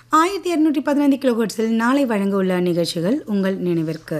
ஆயிரத்தி இரநூற்றி பதினைந்து கிலோஹெர்ட்ஸில் நாளை வழங்க உள்ள நிகழ்ச்சிகள் உங்கள் நினைவிற்கு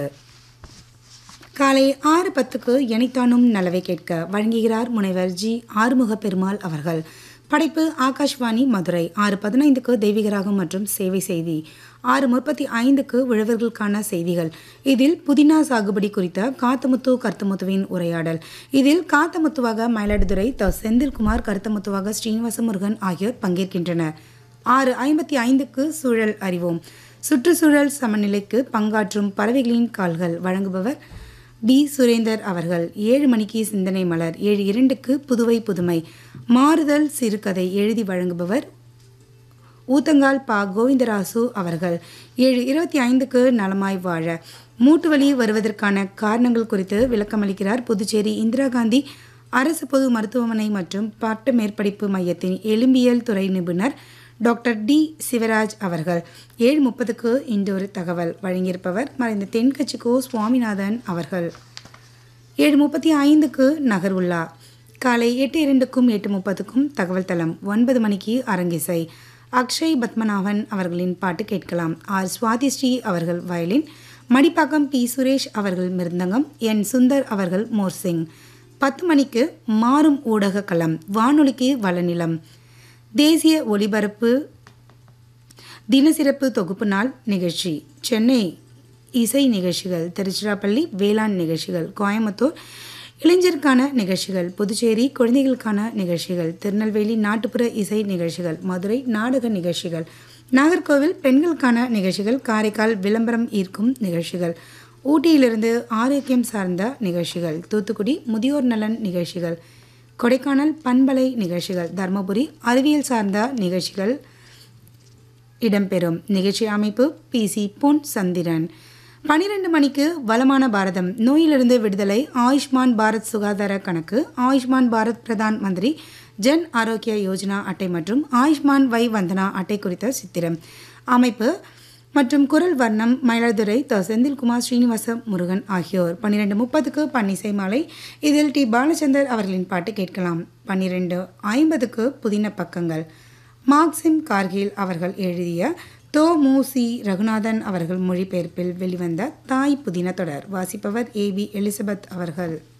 காலை ஆறு பத்துக்கு எனைத்தானும் நலவை கேட்க வழங்குகிறார் முனைவர் ஜி ஆறுமுக பெருமாள் அவர்கள் படைப்பு ஆகாஷ்வாணி மதுரை ஆறு பதினைந்துக்கு தெய்வீகராகம் மற்றும் சேவை செய்தி ஆறு முப்பத்தி ஐந்துக்கு உழவர்களுக்கான செய்திகள் இதில் புதினா சாகுபடி குறித்த காத்தமுத்து கருத்தமுத்துவின் உரையாடல் இதில் காத்தமுத்துவாக மயிலாடுதுறை த செந்தில்குமார் கருத்தமுத்துவாக ஸ்ரீனிவாச முருகன் ஆகியோர் பங்கேற்கின்றனர் ஆறு ஐம்பத்தி ஐந்துக்கு சூழல் அறிவோம் சுற்றுச்சூழல் சமநிலைக்கு பங்காற்றும் பறவைகளின் கால்கள் வழங்குபவர் பி சுரேந்தர் அவர்கள் ஏழு மணிக்கு சிந்தனை மலர் ஏழு இரண்டுக்கு புதுவை புதுமை மாறுதல் சிறுகதை எழுதி வழங்குபவர் ஊத்தங்கால் பா கோவிந்தராசு அவர்கள் ஏழு இருபத்தி ஐந்துக்கு நலமாய் வாழ மூட்டு வலி வருவதற்கான காரணங்கள் குறித்து விளக்கமளிக்கிறார் புதுச்சேரி இந்திரா காந்தி அரசு பொது மருத்துவமனை மற்றும் பட்ட மேற்படிப்பு மையத்தின் எலும்பியல் துறை நிபுணர் டாக்டர் டி சிவராஜ் அவர்கள் ஏழு முப்பதுக்கு இன்றொரு தகவல் வழங்கியிருப்பவர் மறைந்த தென்கட்சி கோ சுவாமிநாதன் அவர்கள் ஏழு முப்பத்தி ஐந்துக்கு நகர்வுல்லா காலை எட்டு இரண்டுக்கும் எட்டு முப்பதுக்கும் தகவல் தளம் ஒன்பது மணிக்கு அரங்கிசை அக்ஷய் பத்மநாபன் அவர்களின் பாட்டு கேட்கலாம் ஆர் சுவாதி ஸ்ரீ அவர்கள் வயலின் மடிப்பாக்கம் பி சுரேஷ் அவர்கள் மிருந்தங்கம் என் சுந்தர் அவர்கள் மோர்சிங் பத்து மணிக்கு மாறும் ஊடக களம் வானொலிக்கு வளநிலம் தேசிய ஒலிபரப்பு தினசிறப்பு தொகுப்பு நாள் நிகழ்ச்சி சென்னை இசை நிகழ்ச்சிகள் திருச்சிராப்பள்ளி வேளாண் நிகழ்ச்சிகள் கோயம்புத்தூர் இளைஞருக்கான நிகழ்ச்சிகள் புதுச்சேரி குழந்தைகளுக்கான நிகழ்ச்சிகள் திருநெல்வேலி நாட்டுப்புற இசை நிகழ்ச்சிகள் மதுரை நாடக நிகழ்ச்சிகள் நாகர்கோவில் பெண்களுக்கான நிகழ்ச்சிகள் காரைக்கால் விளம்பரம் ஈர்க்கும் நிகழ்ச்சிகள் ஊட்டியிலிருந்து ஆரோக்கியம் சார்ந்த நிகழ்ச்சிகள் தூத்துக்குடி முதியோர் நலன் நிகழ்ச்சிகள் கொடைக்கானல் பண்பலை நிகழ்ச்சிகள் தருமபுரி அறிவியல் சார்ந்த நிகழ்ச்சிகள் இடம்பெறும் நிகழ்ச்சி அமைப்பு பி சி பொன் சந்திரன் பனிரெண்டு மணிக்கு வளமான பாரதம் நோயிலிருந்து விடுதலை ஆயுஷ்மான் பாரத் சுகாதார கணக்கு ஆயுஷ்மான் பாரத் பிரதான் மந்திரி ஜன் ஆரோக்கிய யோஜனா அட்டை மற்றும் ஆயுஷ்மான் வை வந்தனா அட்டை குறித்த சித்திரம் அமைப்பு மற்றும் குரல் வர்ணம் மயிலாடுதுறை த செந்தில்குமார் ஸ்ரீனிவாச முருகன் ஆகியோர் பன்னிரெண்டு முப்பதுக்கு பன்னிசை மாலை இதில் டி பாலச்சந்தர் அவர்களின் பாட்டு கேட்கலாம் பன்னிரெண்டு ஐம்பதுக்கு புதின பக்கங்கள் மார்க்சிம் கார்கில் அவர்கள் எழுதிய தோ மு சி ரகுநாதன் அவர்கள் மொழிபெயர்ப்பில் வெளிவந்த தாய் புதின தொடர் வாசிப்பவர் ஏ பி எலிசபெத் அவர்கள்